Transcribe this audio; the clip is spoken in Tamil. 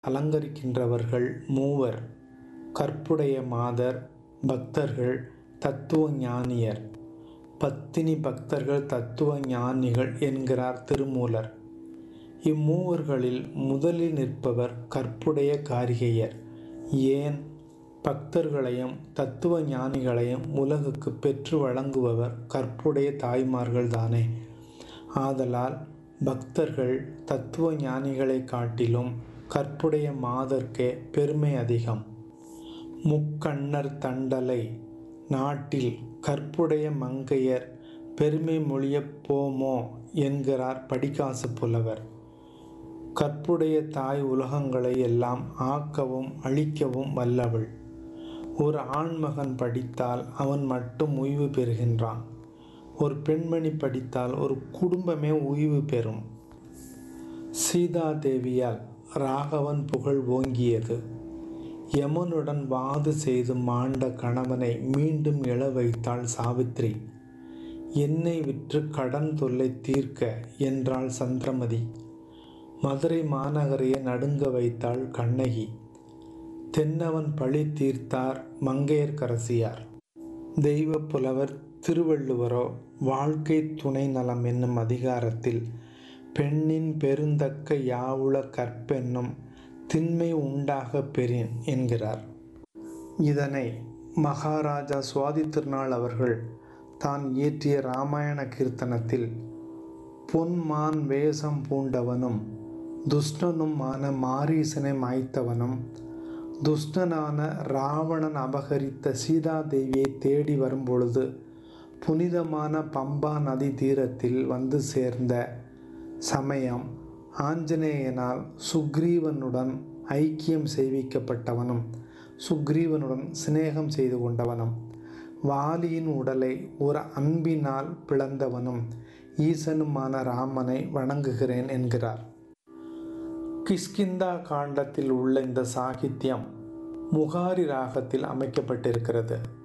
அலங்கரிக்கின்றவர்கள் மூவர் கற்புடைய மாதர் பக்தர்கள் தத்துவ ஞானியர் பத்தினி பக்தர்கள் தத்துவ ஞானிகள் என்கிறார் திருமூலர் இம்மூவர்களில் முதலில் நிற்பவர் கற்புடைய காரிகையர் ஏன் பக்தர்களையும் தத்துவ ஞானிகளையும் உலகுக்கு பெற்று வழங்குபவர் கற்புடைய தாய்மார்கள் தானே ஆதலால் பக்தர்கள் தத்துவ ஞானிகளை காட்டிலும் கற்புடைய மாதர்க்கே பெருமை அதிகம் முக்கண்ணர் தண்டலை நாட்டில் கற்புடைய மங்கையர் பெருமை மொழியப் போமோ என்கிறார் படிக்காசு புலவர் கற்புடைய தாய் உலகங்களை எல்லாம் ஆக்கவும் அழிக்கவும் வல்லவள் ஒரு ஆண்மகன் படித்தால் அவன் மட்டும் உய்வு பெறுகின்றான் ஒரு பெண்மணி படித்தால் ஒரு குடும்பமே உய்வு பெறும் சீதாதேவியால் ராகவன் புகழ் ஓங்கியது யமனுடன் வாது செய்து மாண்ட கணவனை மீண்டும் எழ வைத்தாள் சாவித்ரி எண்ணெய் விற்று கடன் தொல்லை தீர்க்க என்றாள் சந்திரமதி மதுரை மாநகரையை நடுங்க வைத்தாள் கண்ணகி தென்னவன் பழி தீர்த்தார் மங்கையர்க்கரசியார் தெய்வ புலவர் திருவள்ளுவரோ வாழ்க்கை துணை நலம் என்னும் அதிகாரத்தில் பெண்ணின் பெருந்தக்க யாவுள கற்பென்னும் திண்மை உண்டாக பெறின் என்கிறார் இதனை மகாராஜா சுவாதி திருநாள் அவர்கள் தான் இயற்றிய இராமாயண கீர்த்தனத்தில் பொன்மான் வேஷம் பூண்டவனும் துஷ்டனுமான மாரீசனை மாய்த்தவனும் துஷ்டனான ராவணன் அபகரித்த சீதாதேவியை தேடி வரும்பொழுது புனிதமான பம்பா நதி தீரத்தில் வந்து சேர்ந்த சமயம் ஆஞ்சநேயனால் சுக்ரீவனுடன் ஐக்கியம் செய்விக்கப்பட்டவனும் சுக்ரீவனுடன் சிநேகம் செய்து கொண்டவனும் வாலியின் உடலை ஒரு அன்பினால் பிளந்தவனும் ஈசனுமான ராமனை வணங்குகிறேன் என்கிறார் கிஷ்கிந்தா காண்டத்தில் உள்ள இந்த சாகித்யம் முகாரி ராகத்தில் அமைக்கப்பட்டிருக்கிறது